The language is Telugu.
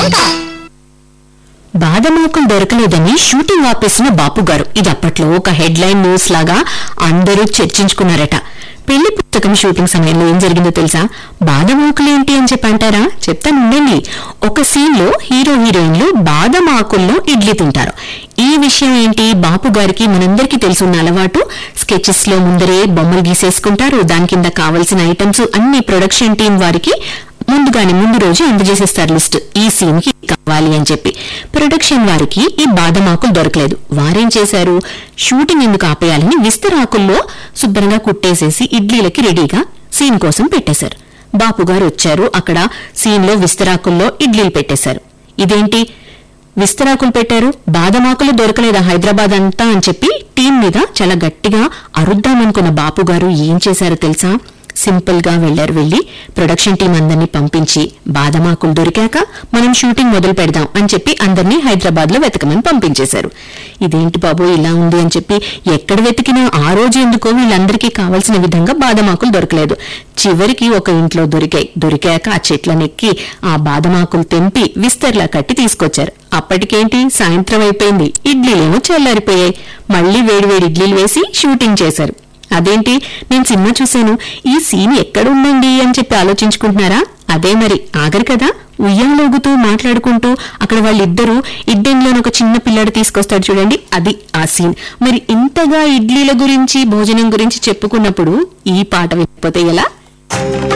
బాదమోకం దొరకలేదని షూటింగ్ ఆపేసిన బాపు గారు ఇది అప్పట్లో ఒక హెడ్ లైన్ న్యూస్ లాగా అందరూ చర్చించుకున్నారట పెళ్లి పుస్తకం షూటింగ్ సమయంలో ఏం జరిగిందో తెలుసా బాదమాకులేంటి అని చెప్పి అంటారా చెప్తాను ఉండండి ఒక సీన్ లో హీరో హీరోయిన్లు బాదం ఆకుల్లో ఇడ్లీ తింటారు ఈ విషయం ఏంటి బాపు గారికి మనందరికీ తెలుసున్న అలవాటు స్కెచెస్ లో ముందరే బొమ్మలు గీసేసుకుంటారు దాని కింద కావలసిన ఐటమ్స్ అన్ని ప్రొడక్షన్ టీం వారికి ముందుగానే ముందు రోజు అందజేసేస్తారు లిస్ట్ ఈ సీన్ కి కావాలి అని చెప్పి ప్రొడక్షన్ వారికి ఈ బాదమాకులు దొరకలేదు వారేం చేశారు షూటింగ్ ఎందుకు ఆపేయాలని విస్తరాకుల్లో శుభ్రంగా కుట్టేసేసి ఇడ్లీలకి రెడీగా సీన్ కోసం పెట్టేశారు బాపు గారు వచ్చారు అక్కడ సీన్ లో విస్తరాకుల్లో ఇడ్లీలు పెట్టేశారు ఇదేంటి విస్తరాకులు పెట్టారు బాదమాకులు దొరకలేదా హైదరాబాద్ అంతా అని చెప్పి టీం మీద చాలా గట్టిగా అరుద్దామనుకున్న బాపు గారు ఏం చేశారో తెలుసా సింపుల్ గా వెళ్లారు వెళ్లి ప్రొడక్షన్ టీం అందరినీ పంపించి బాదమాకులు దొరికాక మనం షూటింగ్ మొదలు పెడదాం అని చెప్పి అందరినీ హైదరాబాద్ లో వెతకమని పంపించేశారు ఇదేంటి బాబు ఇలా ఉంది అని చెప్పి ఎక్కడ వెతికినా ఆ రోజు ఎందుకో వీళ్ళందరికీ కావలసిన విధంగా బాదమాకులు దొరకలేదు చివరికి ఒక ఇంట్లో దొరికాయి దొరికాక ఆ చెట్లనెక్కి ఆ బాదమాకులు తెంపి విస్తర్లా కట్టి తీసుకొచ్చారు అప్పటికేంటి సాయంత్రం అయిపోయింది ఇడ్లీలేమో చల్లారిపోయాయి మళ్లీ వేడివేడి ఇడ్లీలు వేసి షూటింగ్ చేశారు అదేంటి నేను సినిమా చూశాను ఈ సీన్ ఎక్కడుందండి అని చెప్పి ఆలోచించుకుంటున్నారా అదే మరి ఆగరు కదా ఉయ్యాలోగుతూ మాట్లాడుకుంటూ అక్కడ వాళ్ళిద్దరూ ఇడ్డెన్లోని ఒక చిన్న పిల్లాడు తీసుకొస్తాడు చూడండి అది ఆ సీన్ మరి ఇంతగా ఇడ్లీల గురించి భోజనం గురించి చెప్పుకున్నప్పుడు ఈ పాట వినకపోతే ఎలా